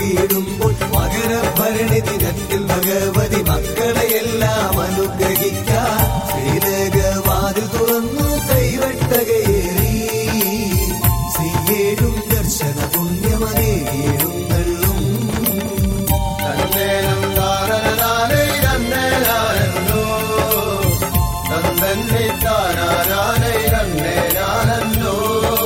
നൽകിയിടുമ്പോൾ മകരഭരണി ദിനത്തിൽ ഭഗവതി മക്കളെയെല്ലാം അനുഗ്രഹിക്കാൻ ശ്രീലകവാതിൽ തുറന്നു കൈവട്ടകയേറി ശ്രീയേഴും ദർശന പുണ്യമതേഴുന്നള്ളും തന്നേനം താരനാനേ തന്നേനാനല്ലോ തന്തന്നെ താനാനാനേ തന്നേനാനല്ലോ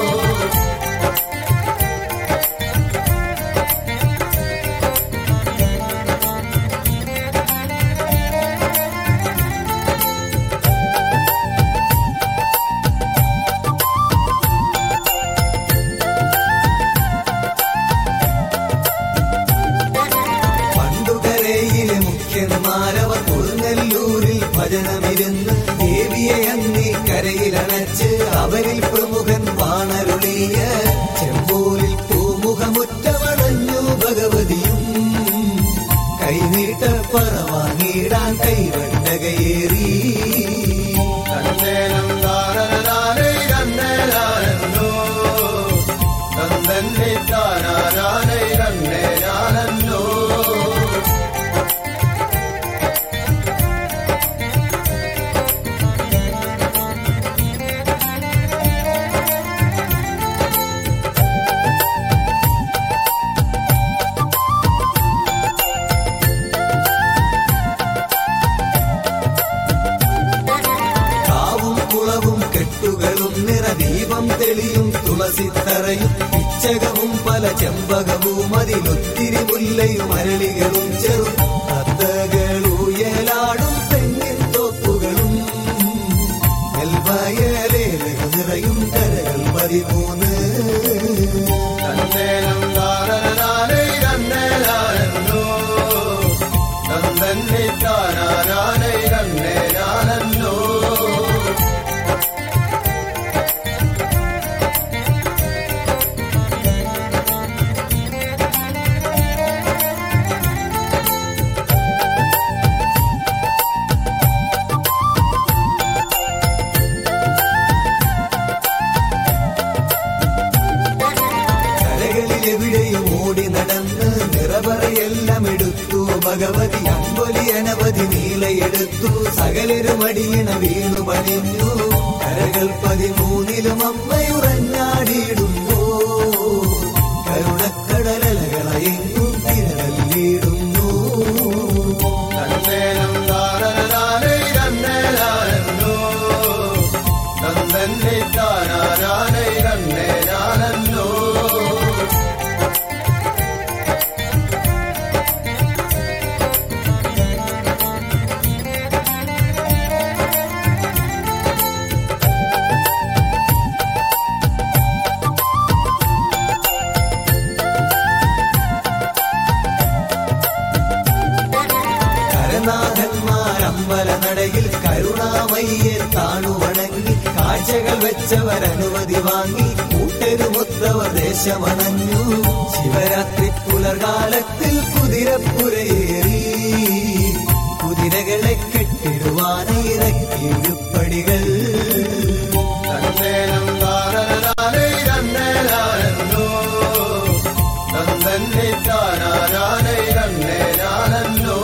പണ്ടുകരയിലെ മുഖ്യന്മാരവർ കൊടുങ്ങല്ലൂരിൽ ഭജനമിരുന്ന് ദേവിയെ അന്നീ കരയിലണച്ച് അവരിൽ പ്രമുഖൻ വാണരുളിയ ചെമ്പോലിൽ പൂമുഖമുറ്റവണഞ്ഞു ഭഗവതിയും കൈനീട്ട പറവാങ്ങിടാൻ കൈവട്ടകയേറി തന്നേനം താരനാനേ തന്നേനാനല്ലോ തന്തന്നെ താനാനാനേ തന്നേനാനല്ലോ കാവും കുളവും കെട്ടുകളും നിറദീപം തെളിയും തുളസിത്തറയും പിച്ചകവും പല ചെമ്പകവും അതിലൊത്തിരി മുല്ലയും അരളികളും ചെറു തത്തകളുയലാടും തെങ്ങിൻ തോപ്പുകളും നെൽവയലേലകൾ നിറയും കരകൾ പതിമൂന്ന് തന്നേനം താരനാനേ തന്നേനാനല്ലോ തന്തന്നെ താനാനാനേ തന്നേനാനല്ലോ കരകളിലെവിടെയും ഓടി നടന്ന് നിറപറയെല്ലാം എടുത്തു ഭഗവതി അമ്പൊലി അനവധി നീലയെടുത്തു സകലരും അടിയണ വീണു പണിഞ്ഞു കരകൾ പതിമൂന്നിലും അമ്മയുറഞ്ഞാടിയിടുമ്പോ കരുണക്കടലകളയെങ്ങും തിരളിടുന്നു തന്നേനം താരനാനേ തന്നേനാനല്ലോ തന്തന്നെ താനാനാനേ തന്നേനാനല്ലോ കരനാഥന്മാരമ്പല നടയിൽ കരുണാമയ്യെ താണു വണങ്ങി കാഴ്ചകൾ വെച്ചവരനുമതി വാങ്ങി കൂട്ടരുമൊത്തവർ ദേശമണഞ്ഞു ശിവരാത്രി പുലർകാലത്തിൽ കുതിരപ്പുരയേറി കുതിരകളെ കെട്ടിടുവാനിറക്കിയുപ്പടികൾ തന്നേനം താരനാനേ തന്നേനാനല്ലോ തന്തന്നെ താനാനാനേ തന്നേനാനല്ലോ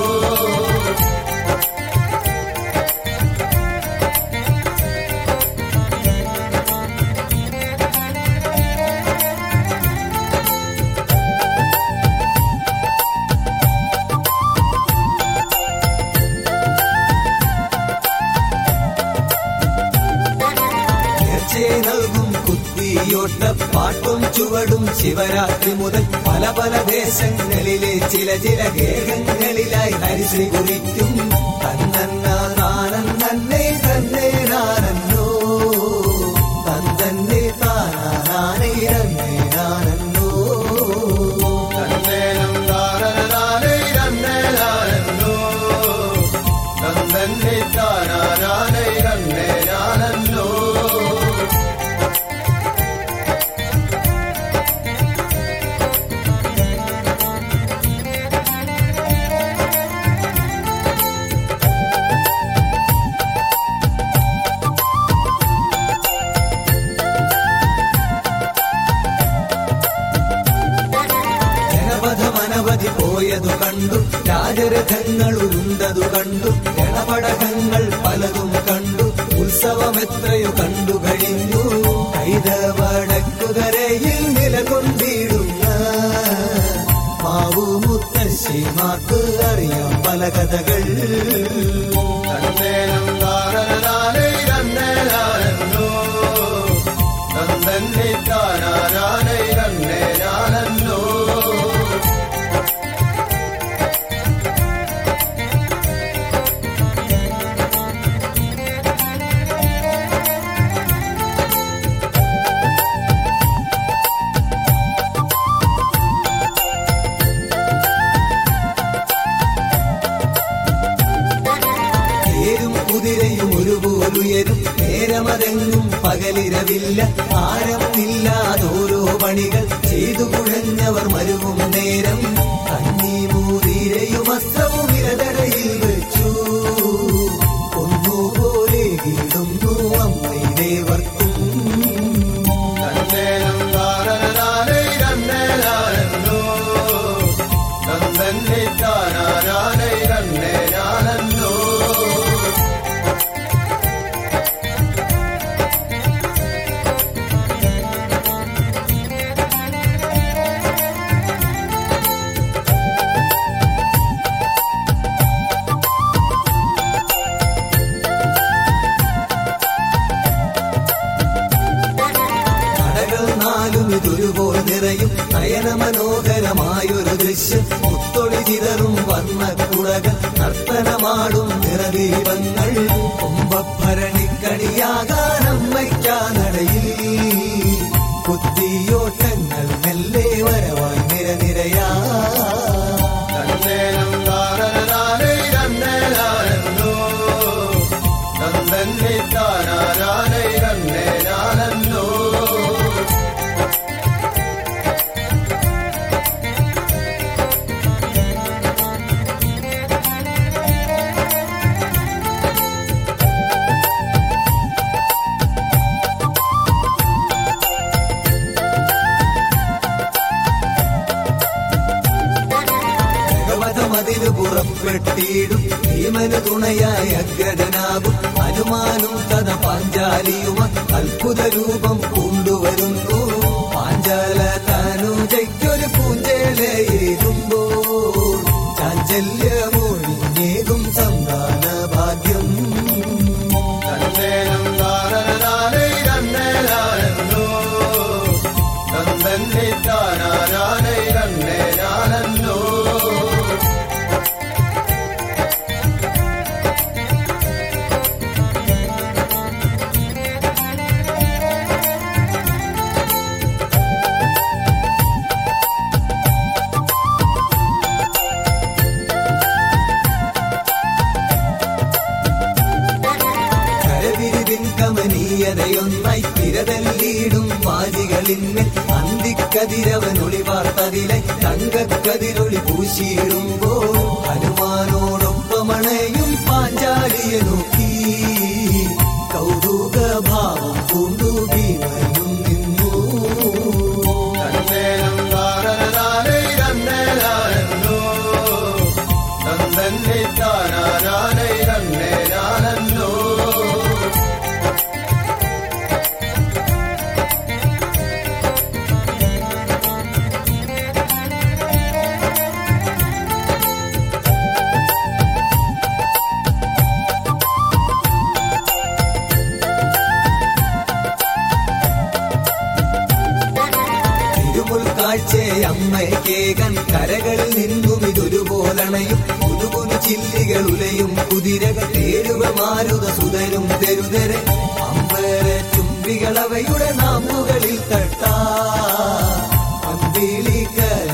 നേർച്ചയെ നൽകും കുത്തിയോട്ട പാട്ടും ചുവടും ശിവരാത്രി മുതൽ പല പല ദേശങ്ങളിലെ ചില ചില ഗേഹങ്ങളിലായി ഹരിശ്രീ കുറിക്കും തന്നന്നാനൻ തന്നെ തന്നെ നാനന്നോ തന്തന്നെ താനാനേ തന്നെ നാനന്നോ തന്നേനം താരനാനേ തന്നേനാനല്ലോ തന്തന്നെ താനാനാനേ തന്നേനാനല്ലോ പോയതു കണ്ടു രാജരഥങ്ങൾ ഉരുണ്ടതു കണ്ടു ഗണപടകങ്ങൾ പലതും കണ്ടു ഉത്സവം എത്രയോ കണ്ടു കഴിഞ്ഞു കൈതവടക്കുകരയിൽ നിലകൊണ്ടിടുന്ന മാവു മുത്തശ്ശിമാർക്ക് അറിയാം പല കഥകൾ തന്നേനം താരനാനേ രന്നേനാനല്ലോ നന്ദന്നെ താനാനേ രന്നേനാനല്ലോ തേരും കുതിരയും ഒരുപോലുയരും നേരമതെങ്ങും പകലിരവില്ല ആരമില്ലാതോരോ പണികൾ ചെയ്തു കുഴഞ്ഞവർ മരുവും നേരം കഞ്ഞി മൂതിരയും അസ്ത്രവും ഇരതരയിൽ വെച്ചു ഒന്നുപോലെ കീടുന്നു അമ്മയിലേവർക്കും തന്നേനം താരനാനേ രന്നേനാനല്ലോ നന്ദന്നെ താനാനേ രന്നേനാനല്ലോ കടകൾ നാലും ഇതൊരുപോൽ നിറയും നയനമനോഹരമായൊരു ദൃശ്യം മുത്തൊളി ചിതറും വർണ്ണക്കുടകൾ നർത്തനമാടും നിറദീപങ്ങൾ കുംഭഭരണിക്കണിയാകാനമ്മയ്ക്കാനടയിൽ കുത്തിയോട്ടങ്ങൾ മെല്ലെ വരവാൻ നിരനിരയാ തന്നേനം താരനാനേ രന്നേനാനല്ലോ നന്ദന്നെ താനാനേ രന്നേനാനല്ലോ ഭഗവതമതിന് പുറപ്പെട്ടിടും ഭീമന് തുണയായ അഗ്രജനാകും ഹനുമാനും തഥ പാഞ്ചാലിയും അത്ഭുത രൂപം കൊണ്ടുവരുന്നു പാഞ്ചാല തനുജയ്ക്കൊരു പൂഞ്ചേലയേകുമ്പോൾ ചാഞ്ചല്യമൊഴിഞ്ഞേകും സന്താന ഭാഗ്യം തന്നേനം താരനാനേ രന്നേനാനല്ലോ നന്ദന്നെ താനാനേ രന്നേനാനല്ലോ കരവിരിവിൻ കമനീയതയൊന്നായി തിരതല്ലിയിടും വാജികളിന്മേൽ അന്തിക്കതിരവൻ ഒളിവാർത്തതിലെ തങ്കക്കതിരൊളി പൂശിയിടുമ്പോൾ ഹനുമാനോടൊപ്പമണയും പാഞ്ചാലിയെ നോക്കി കൗതുക ഭാവം പൂണ്ടു ഭീമനും നിന്നു തന്നേനം താരനാനേ രന്നേനാനല്ലോ നന്ദന്നെ താനാനേ രന്നേനാനല്ലോ തിരുമുൽ കാഴ്ചയെ അമ്മയ്ക്കേകൻ കരകളിൽ നിന്നും ഇതൊരുപോലണയും പുതുപുതു ചില്ലികൾ ഉലയും കുതിരകൾ തേരുവ മാരുത സുതരും തെരുതരെ അമ്പര ചുംബികളവയുടെ നാമ്പുകളിൽ തട്ടാ അമ്പിളിക്കര